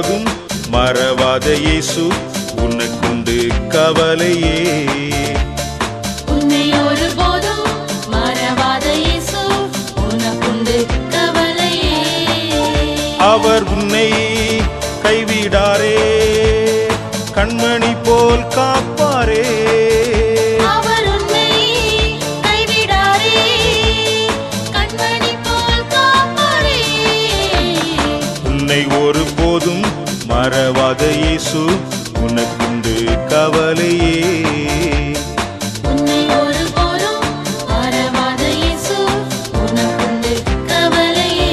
போதும் மறவாத இயேசு உனக்குண்டு கவலையே உன்னை ஒருபோதும் மறவாத இயேசு உனக்குண்டு கவலையே அவர் உன்னை கைவிடாரே கண்மணி போல் காப்பாரே அவர் உன்னை கைவிடாரே கண்மணி போல் காப்பாரே உன்னை ஒருபோதும் மறவாத இயேசு உனக்குண்டு கவலையே உன்னை ஒருபோதும் மறவாத இயேசு உனக்குண்டு கவலையே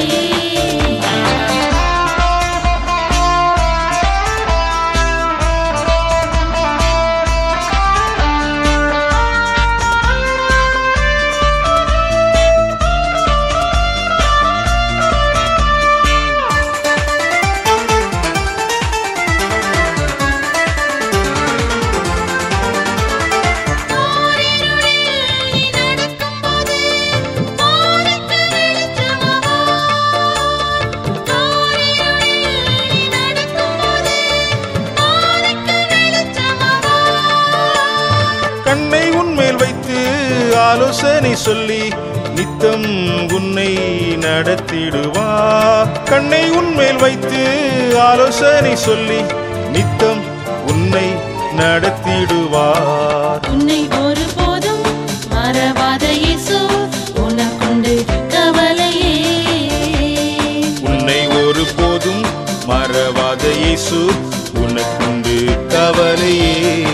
கண்ணை உன்மேல் வைத்து ஆலோசனை சொல்லி நித்தம் உன்னை நடத்திடுவா கண்ணை உன்மேல் வைத்து ஆலோசனை சொல்லி நித்தம் உன்னை நடத்திடுவார் உன்னை ஒருபோதும் மறவாத இயேசு உனக்குண்டு கவலையே உன்னை ஒருபோதும் மறவாத இயேசு உனக்குண்டு கவலையே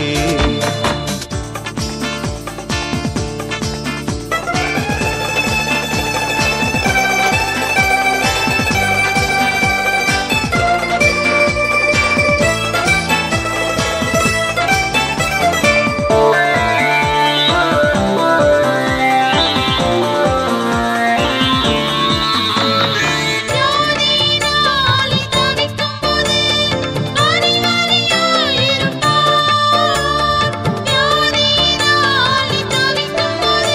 ஞானியினாலே தவிக்கும்போது அறிவாளியாயிருப்பார். ஞானியினாலே தவிக்கும்போது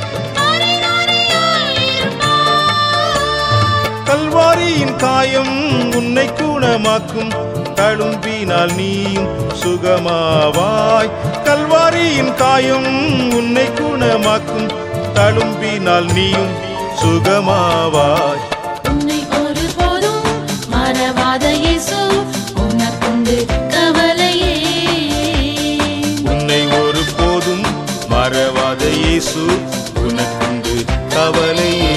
அறிவாளியாயிருப்பார். கல்வாரியின் காயம் உன்னை குணமாக்கும் தழும்பினால் நீயும் சுகமாவாய் கல்வாரியின் காயம் உன்னை குணமாக்கும் தழும்பினால் நீயும் சுகமாவாய் உன்னை ஒருபோதும் மறவாத இயேசு உனக்குண்டு கவலையே உன்னை ஒருபோதும் மறவாத இயேசு உனக்குண்டு கவலையே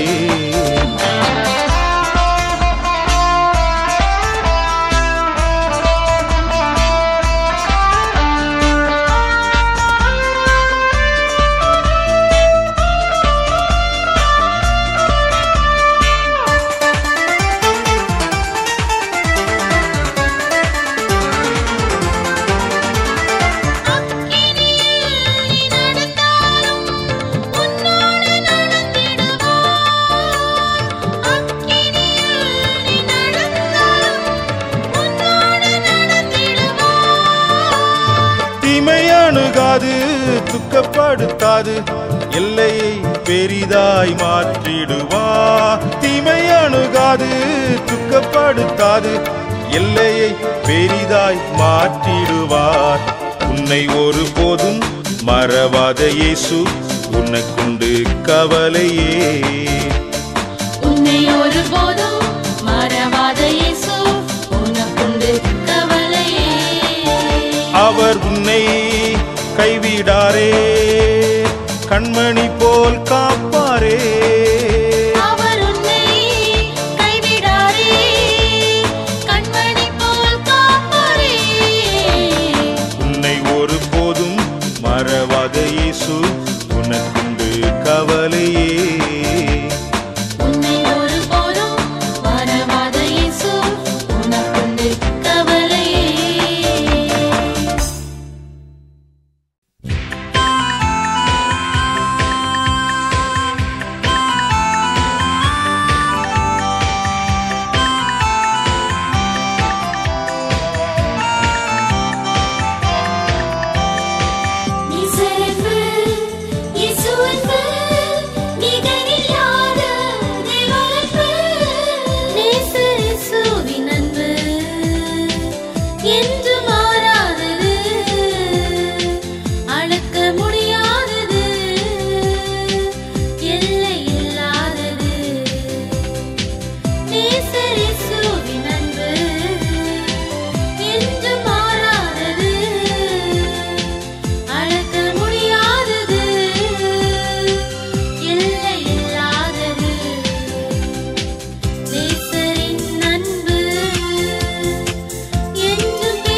அக்கினியில் நீ நடந்தாலும் உன்னோடு நடந்திடுவார். அக்கினியில் நீ நடந்தாலும் உன்னோடு நடந்திடுவார். தீமை அணுகாது துக்கப்படுத்தாது எல்லையை பெரிதாய் மாற்றிடுவா தீமை அணுகாது துக்கப்படுத்தாது எல்லையை பெரிதாய் மாற்றிடுவார் உன்னை ஒருபோதும் மறவாத இயேசு உனக்குண்டு கவலையே உன்னை ஒருபோதும் மறவாத இயேசு உனக்குண்டு கவலையே அவர் உன்னை கைவிடாரே கண்மணி போல் காப்பாரே அவர் உன்னை கைவிடாரே கண்மணி போல் காப்பாரே உன்னை ஒருபோதும் மறவாத இயேசு உனக்குண்டு கவலையே உன்னை ஒருபோதும் மறவாத இயேசு உனக்குண்டு கவலையே உன்னை என்று மாறாதது அளக்க முடியாதது எல்லை இல்லாதது நேசரேசுவின் அன்பு என்று மாறாதது அளக்க முடியாதது எல்லை இல்லாதது நேசரின் அன்பு என்றும்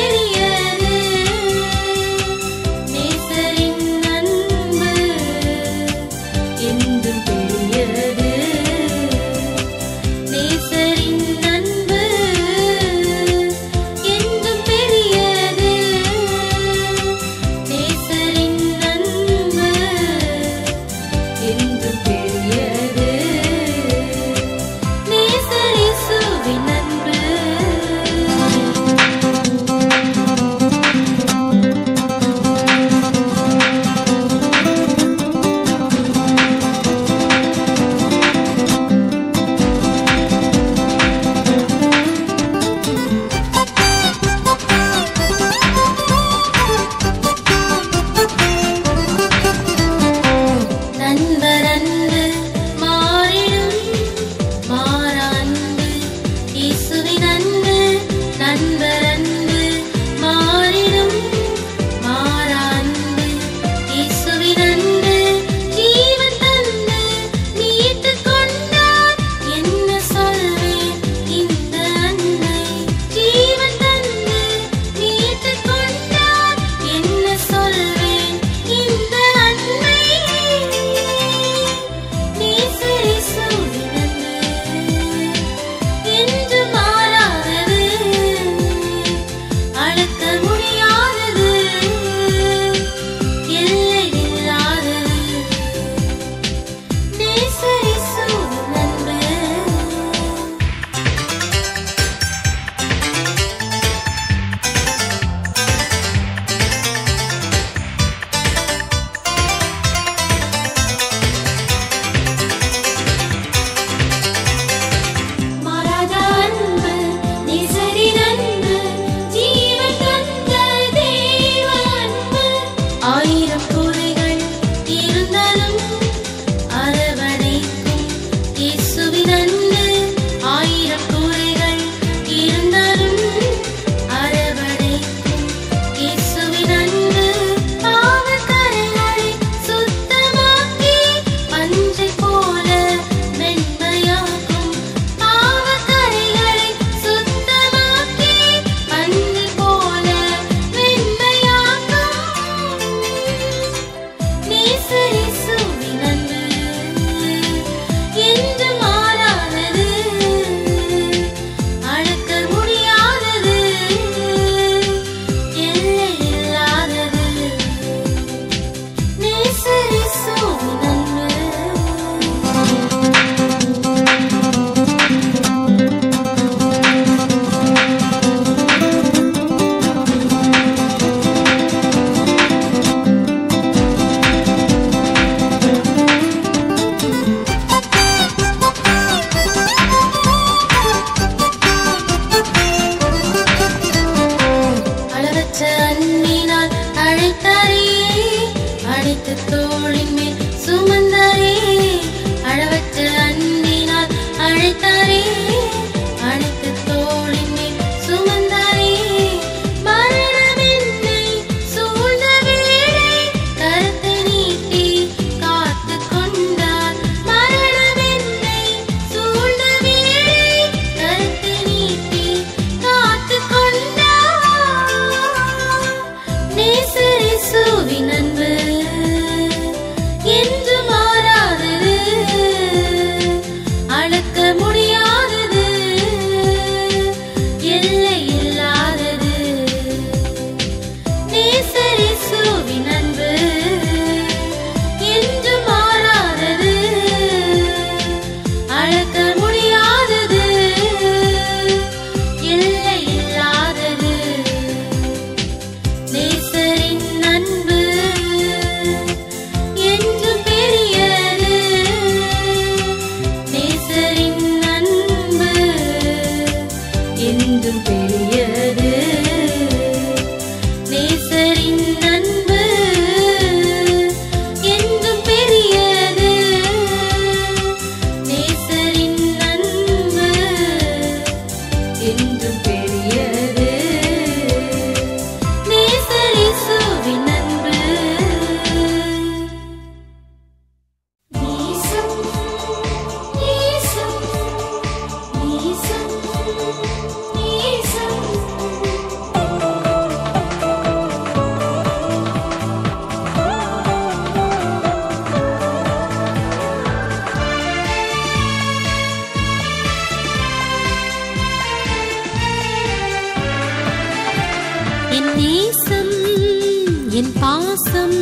என் நேசம் என் பாசம்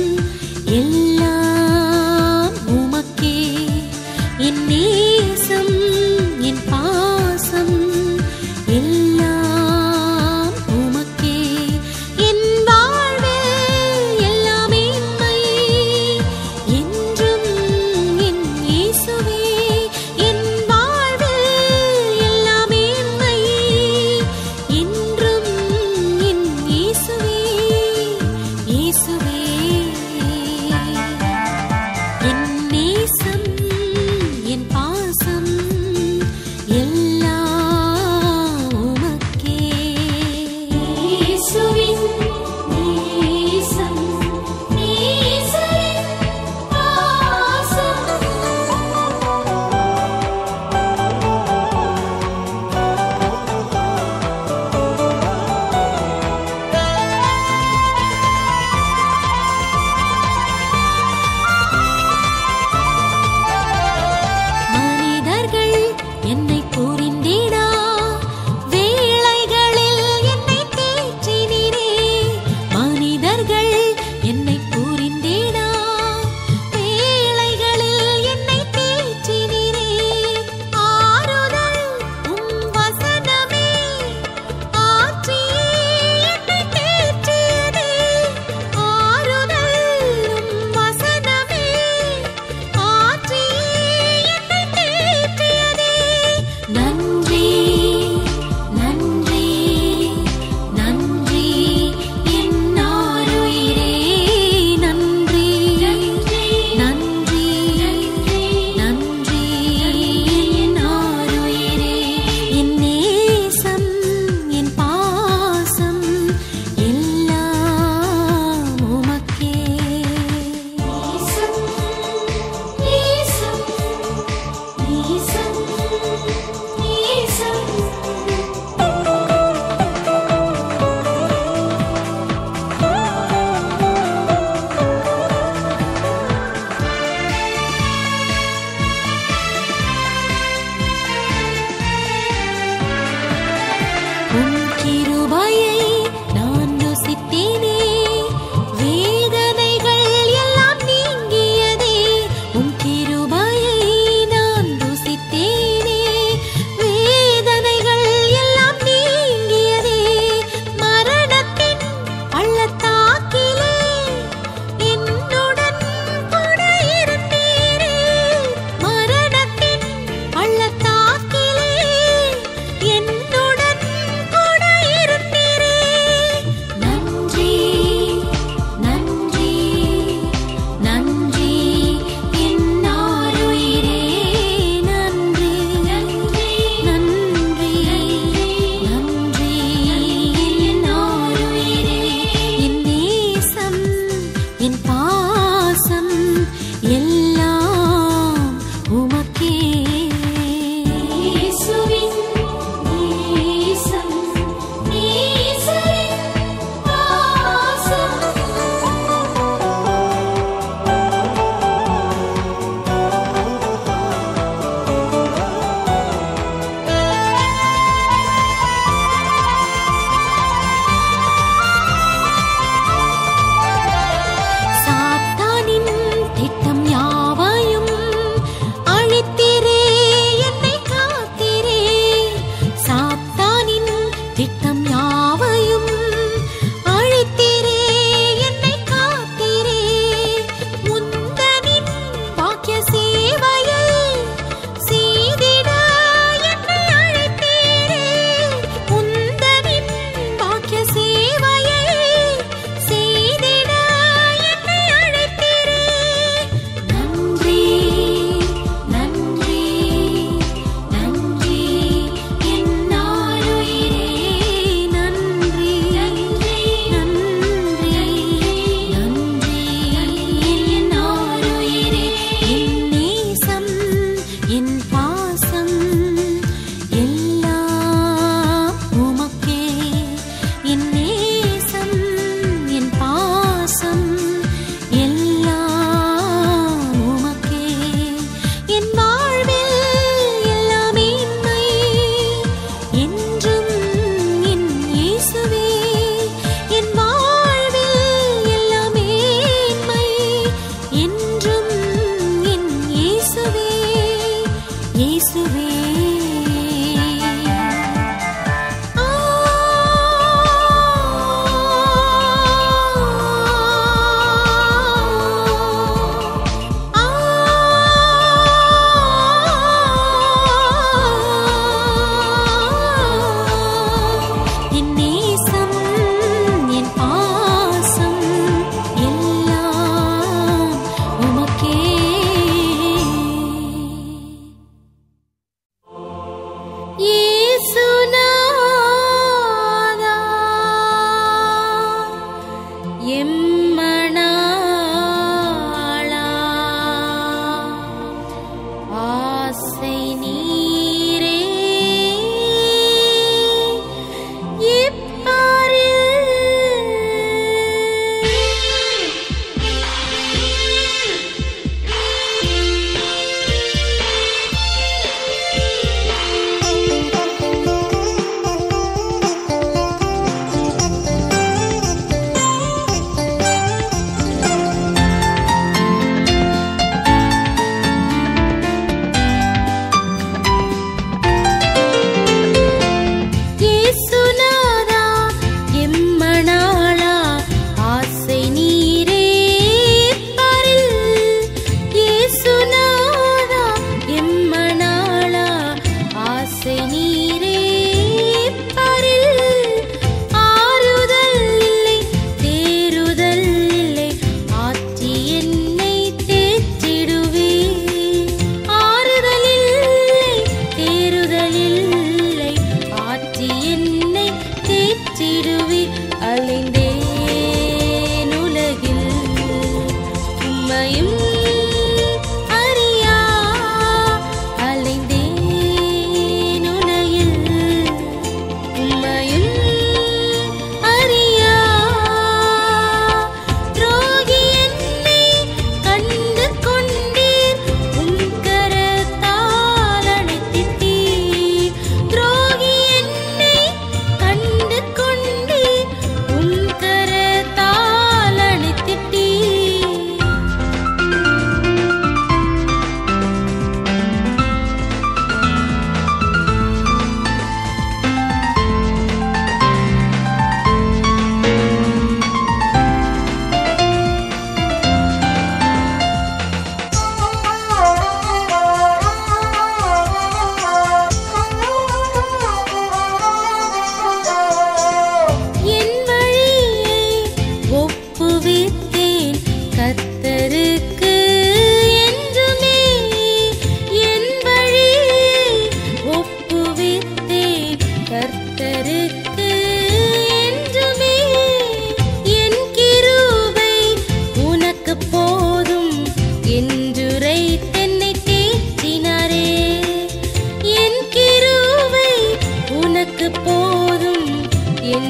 எல்லாம் உமக்கே என் நேசம் என் பாசம் எல்லாம் உமக்கே என் வாழ்வில் எல்லாம் மேன்மை என்றும் என் இயேசுவே என் வாழ்வில் எல்லாம் மேன்மை என்றும் என் இயேசுவே இயேசுவே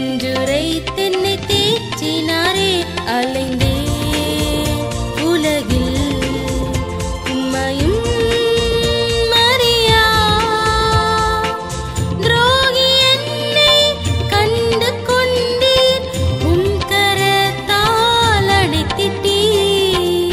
நெஞ்சுரை தென்னை தேற்றினாரே அலைந்தே உலகில் உம்மையும் மறியா துரோகி என்னை கண்டு கொண்டீர் உம் கரத்தால் அணைத்திட்டீர்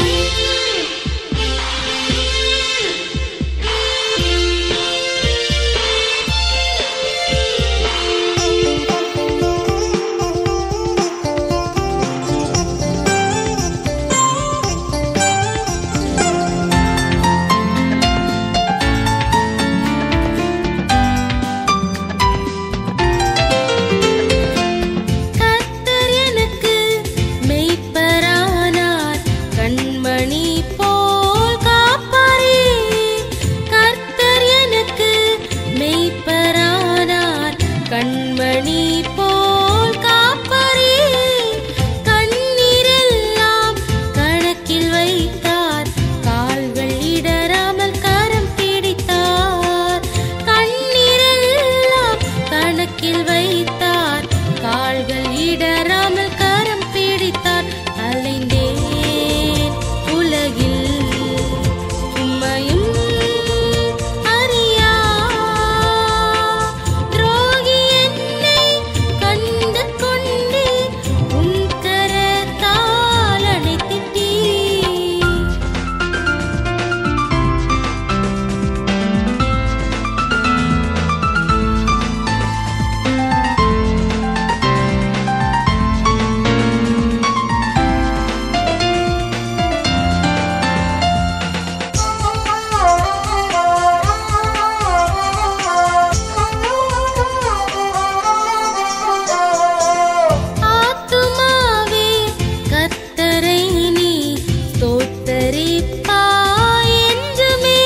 கர்த்தர் எனக்கு மெய்ப்பரானார் கண்மணி போல் காப்பாரே கர்த்தர் எனக்கு மெய்ப்பரானார் கண்மணி போல் காப்பாரே கண்ணீரெல்லாம் கணக்கில் வைத்தார் கால்கள் இடராமல் கரம் பிடித்தார் கண்ணீரெல்லாம் கணக்கில் வைத்தார் கால்கள் இடராமல் கரம் பிடித்தார் அலைந்தேன் உலகில் உம்மையும் அறியா துரோகி என்னை கண்டு கொண்டீர் உம் கரத்தால் அணைத்திட்டீர் ஆத்துமாவே கர்த்தரை நீ ஸ்தோத்தரிப்பாய் என்றுமே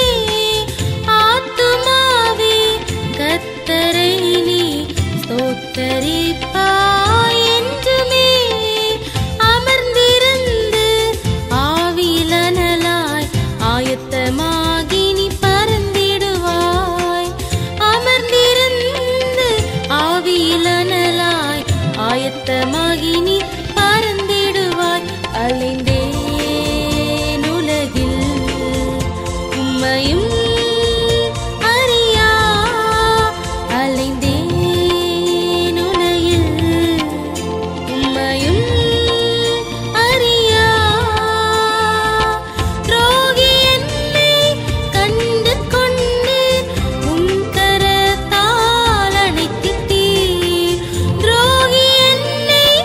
ஆத்துமாவே கர்த்தரை நீ ஸ்தோத்தரிப்பாய் என்றுமே அமர்ந்திருந்து ஆவிலனலாய் ஆயத்தமாகி நீ பறந்திடுவாய் அமர்ந்திருந்து ஆவியிலனலாய் ஆயத்தமாகி நீ பறந்திடுவாய் அலைந்தேன் உலகில் உம்மையும் அறியா அலைந்தேன் உலகில் உம்மையும் அறியா துரோகி என்னை கண்டு கொண்டீர் உம் கரத்தால் அணைத்திட்டீர் துரோகி என்னை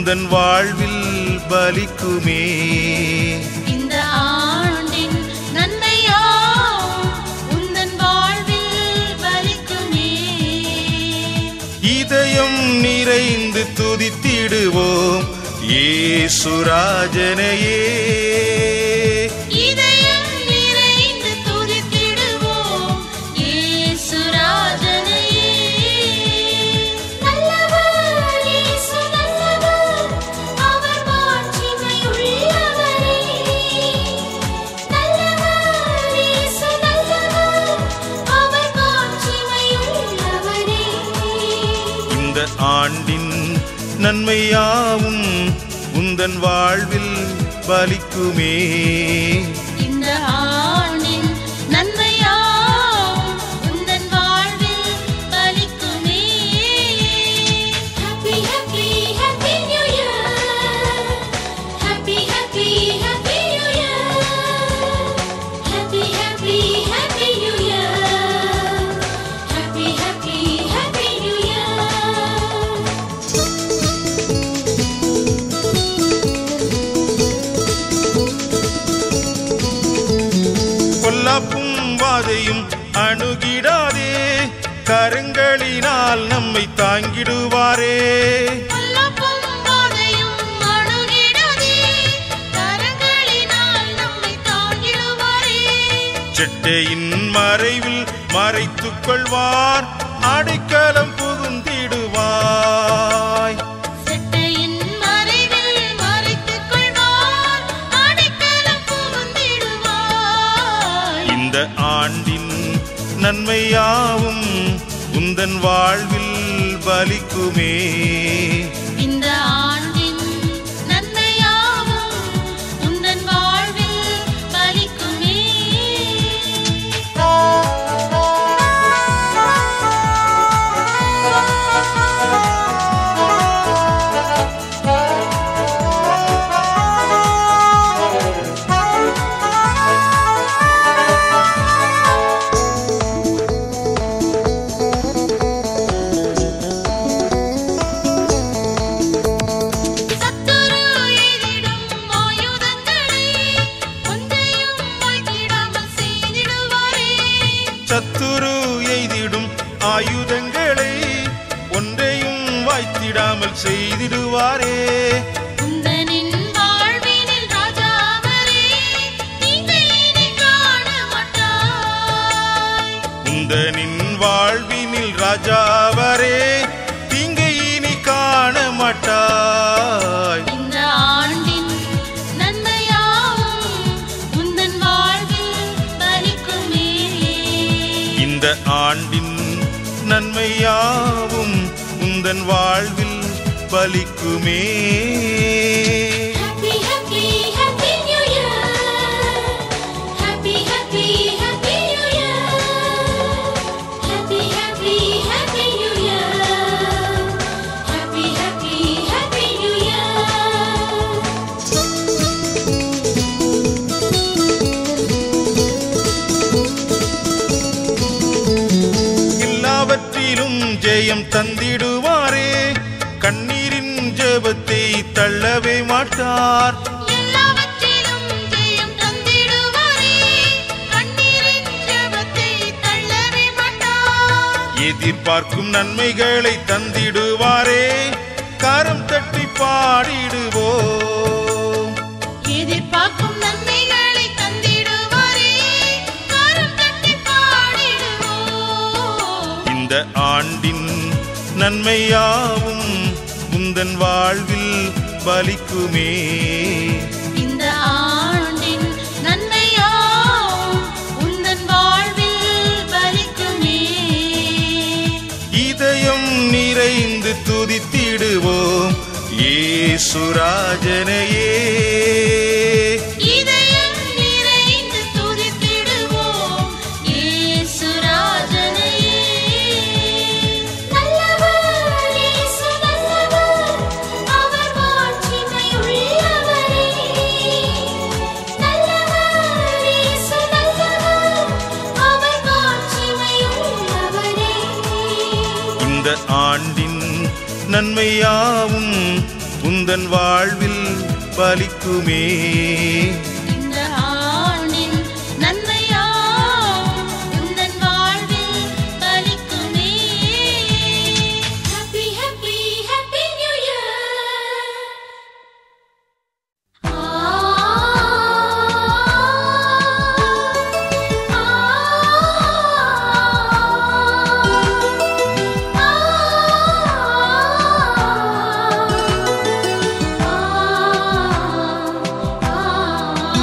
உந்தன் வாழ்வில் பலிக்குமே இந்த ஆண்டின் நன்மையாம் உந்தன் வாழ்வில் பலிக்குமே இதயம் நிறைந்து துதித்திடுவோம் ஏசுராஜனையே இதயம் நிறைந்து துதித்திடுவோம் இயேசுராஜனையே நல்லவர் இயேசு நல்லவர் அவர் மாட்சிமை உள்ளவரே நல்லவர் இயேசு நல்லவர் அவர் மாட்சிமை உள்ளவரே இந்த ஆண்டின் நன்மையாவும் உந்தன் வாழ்வில் பலிக்குமே இந்த ஆண்டின் நன்மையாம் உந்தன் வாழ்வில் பலிக்குமே happy happy happy new year happy happy happy new year happy happy happy new year happy happy happy new year பொல்லாப்பும் வாதையும் அணுகிடாதே கரங்களினால் நம்மை தாங்கிடுவாரே பொல்லாப்பும் போதையும் அணுகிடாதே, கரங்களினால் நம்மை தாங்கிடுவாரே. செட்டையின் மறைவில் மறைத்துக் கொள்வார் அடைக்கலம் புகுந்திடுவாய் செட்டையின் மறைவில் மறைத்துக் கொள்வார், அடைக்கலம் புகுந்திடுவாய். இந்த ஆண்டின் நன்மையாவும் உந்தன் வாழ்வில் பலிக்குமே இந்த ஆண்டின் நன்மையாவும் உந்தன் வாழ்வில் பலிக்குமே சத்துரு எதிடும் ஆயுதங்களை ஒன்றையும் வாய்த்திடாமல் செய்திடுவாரே சத்துரு எய்திடும் ஆயுதங்களை ஒன்றையும் வாய்த்திடாமல் செய்திடுவாரே உந்தனின் வாழ்வினில் ராஜாவரே நீங்கள் இனி காண மாட்டாய் உந்தனின் வாழ்வினில் ராஜாவரே தீங்கை இனி காண மாட்டாய் இந்த ஆண்டின் நன்மையாவும் உந்தன் வாழ்வில் பலிக்குமே இந்த ஆண்டின் நன்மையாவும் உந்தன் வாழ்வில் பலிக்குமே Happy, happy, happy New Year. Happy, happy, happy New Year. Happy, happy, happy New Year. Happy, happy, happy New Year. எல்லாவற்றிலும் ஜெயம் தந்திடுவாரே கண்ணீரின் ஜெபத்தை தள்ளவே மாட்டார் எல்லாவற்றிலும் ஜெயம் தந்திடுவாரே. கண்ணீரின் ஜெபத்தை தள்ளவே மாட்டார். எதிர்பார்க்கும் நன்மைகளை தந்திடுவாரே கரம் தட்டி பாடிடுவோம் எதிர்பார்க்கும் நன்மைகளை தந்திடுவாரே. கரம் தட்டி பாடிடுவோம். இந்த ஆண்டின் நன்மையாவும் உந்தன் வாழ்வில் பலிக்குமே இந்த ஆண்டின் நன்மையாம் உந்தன் வாழ்வில் பலிக்குமே இதயம் நிறைந்து துதித்திடுவோம் ஏசுராஜனையே இதயம் நிறைந்து துதித்திடுவோம் இயேசுராஜனையே நல்லவர் இயேசு நல்லவர் அவர் மாட்சிமை உள்ளவரே நல்லவர் இயேசு நல்லவர் அவர் மாட்சிமை உள்ளவரே இந்த ஆண்டின் நன்மையாவும் உந்தன் உந்தன் வாழ்வில் பலிக்குமே இந்த ஆண்டின் நன்மையாம் உந்தன் வாழ்வில் பலிக்குமே happy happy happy new year ஆ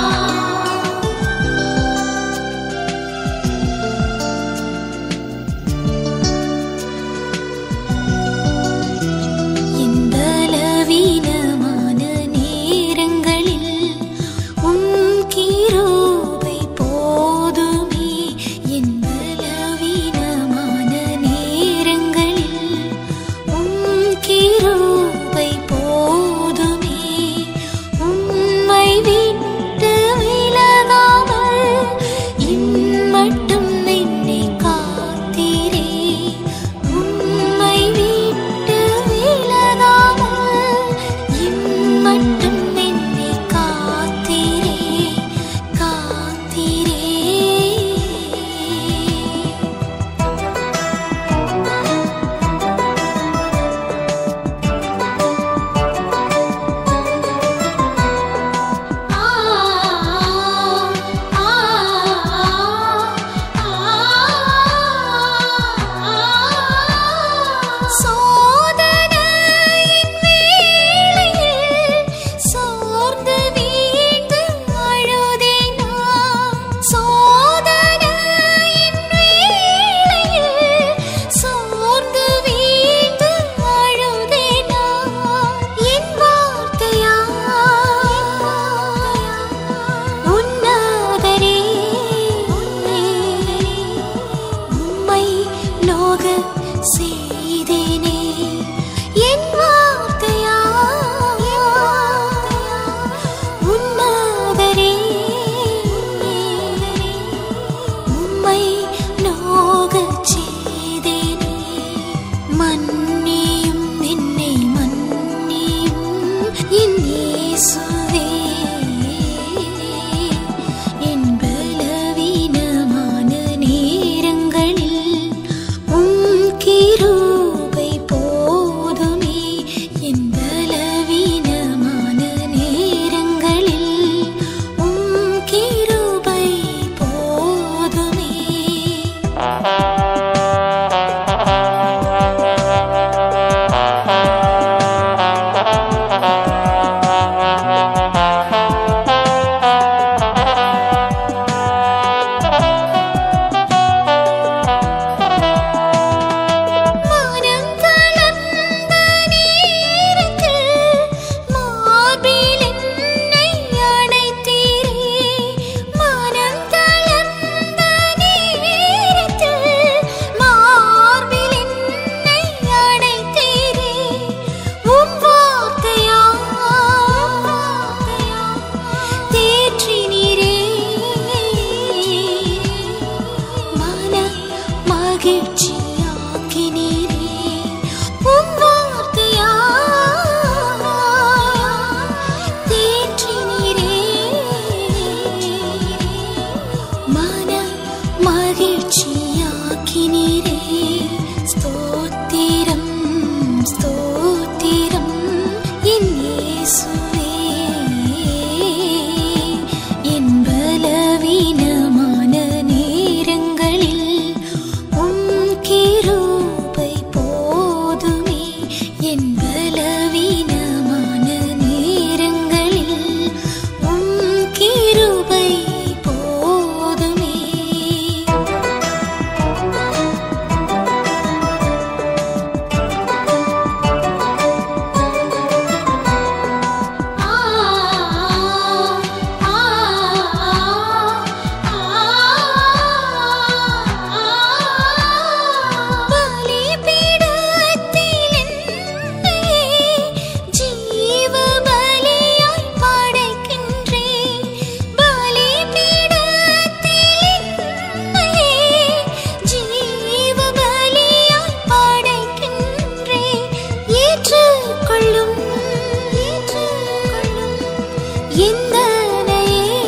எந்தனையே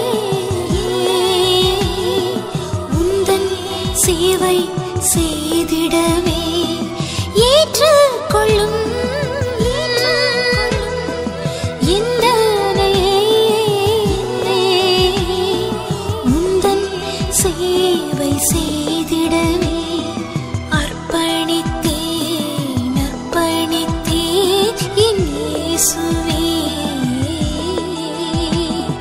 உந்தன் சேவை செய்திடவே ஏற்றுக்கொள்ளும் எந்தனையே உந்தன் சேவை செய்திடவே அர்ப்பணித்தேன் அர்ப்பணித்தேன் என் இயேசுவே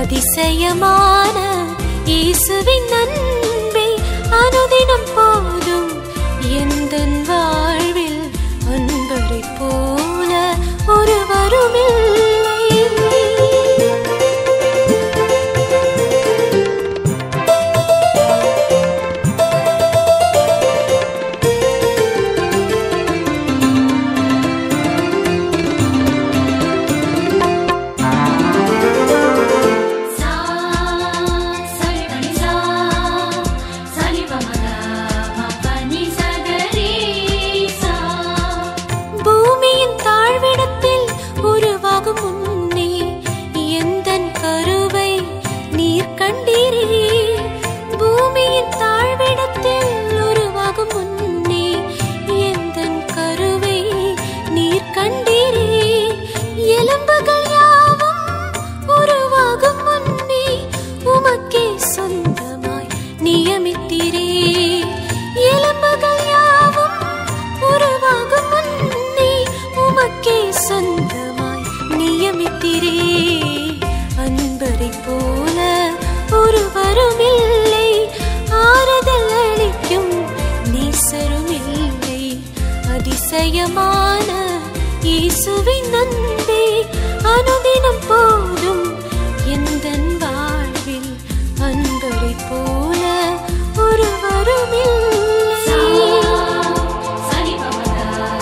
அதிசயமான இயேசுவின் அன்பே அனுதினம் போதும் எந்தன் வாழ்வில் அன்பரை போல ஒருவரும் இல்லை சா சரி பனி சா சரி பமக மபனி சகரி சா பூமியின் தாழ்விடத்தில் உருவாகும் முன்னே எந்தன் கருவை நீர் கண்டீரே பூமியின் தாழ்விடத்தில் உருவாகும் முன்னே எந்தன் கருவை நீர் கண்டீரே எலும்புகள் யாவும் உருவாகும் முன்னே உமக்கே சொந்தமாய் நியமித்தீரே எலும்புகள் யாவும் உருவாகும் முன்னே உமக்கே சொந்தமாய் நியமித்திரே அன்பரை போல ஒருவரும் இல்லை ஆறுதல் அளிக்கும் நேசரும் இல்லை அதிசயமான இயேசுவின் அன்பே அனுதினம் போதும் எந்தன் வாழ்வில் அன்பரை போல ஒருவரும் சா இல்லை சரி பமக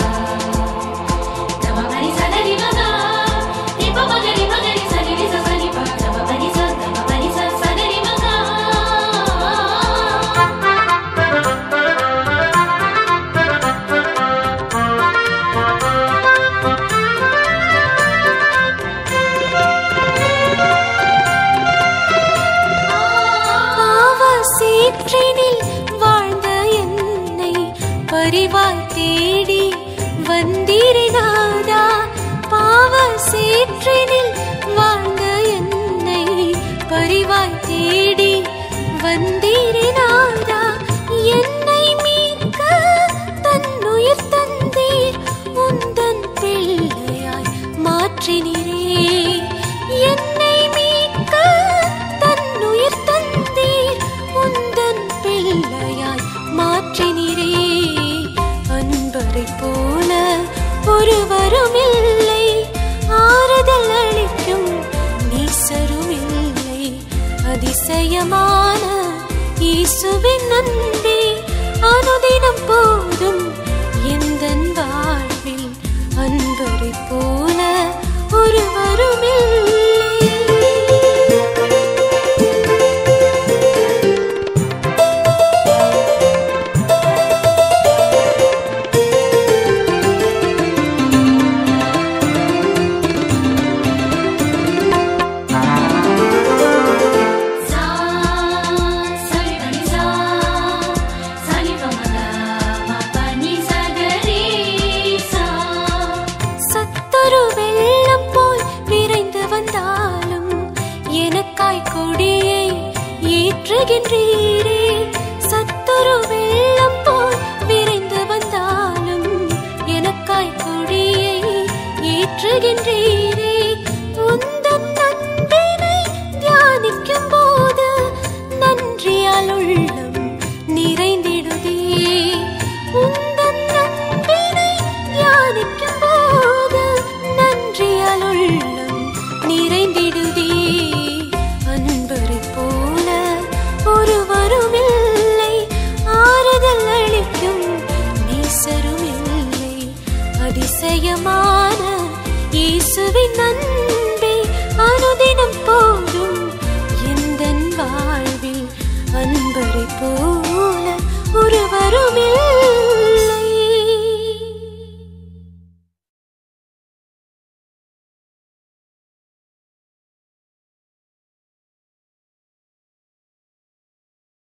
தம பனி சகரி மக நிப மகரி மகரி சரி ரி ச சரி ப தம பனி ச தம பனி ச சகரி மக பாவ சீற்றினில் வாழ்ந்த என்னை பரிவாய் தேடி வந்தீரினாதா பாவ சீற்றினில் வாழ்ந்த என்னை பரிவாய் தேடி வந்தீரினாதா என்னை மீட்க தன்னுயிர் தந்தீர் உந்தன் பிள்ளையாய் மாற்றினீரே என்னை மீட்க தன்னுயிர் தந்தீர் உந்தன் பிள்ளையாய் மாற்றினீரே அன்பரை போல ஒருவரும் இல்லை ஆறுதல் அளிக்கும் நேசரும் இல்லை அதிசயமான இயேசுவின் அன்பே அனுதினம் போதும் எந்தன் வாழ்வில் அன்பரை போல ஒருவரும் இல்லை சா சரி பனி சா சரி பமக மபனி சகரி சா சத்துரு வெள்ளம் போல் விரைந்து வந்தாலும் எனக்காய் கொடியை ஏற்றுகின்றீரே சத்துரு வெள்ளம் போல் விரைந்து வந்தாலும் எனக்காய் கொடியை ஏற்றுகின்றீரே உந்தன் அன்பினை தியானிக்கும் போது நன்றியால் உள்ளம் நிறைந்திடுதே உந்தன் அன்பினை தியானிக்கும் போது நன்றியால் உள்ளம் நிறைந்திடுதே அன்பரை போல ஒருவரும் இல்லை ஆறுதல் அளிக்கும் நேசரும் இல்லை அதிசயமான இயேசுவின் அன்பே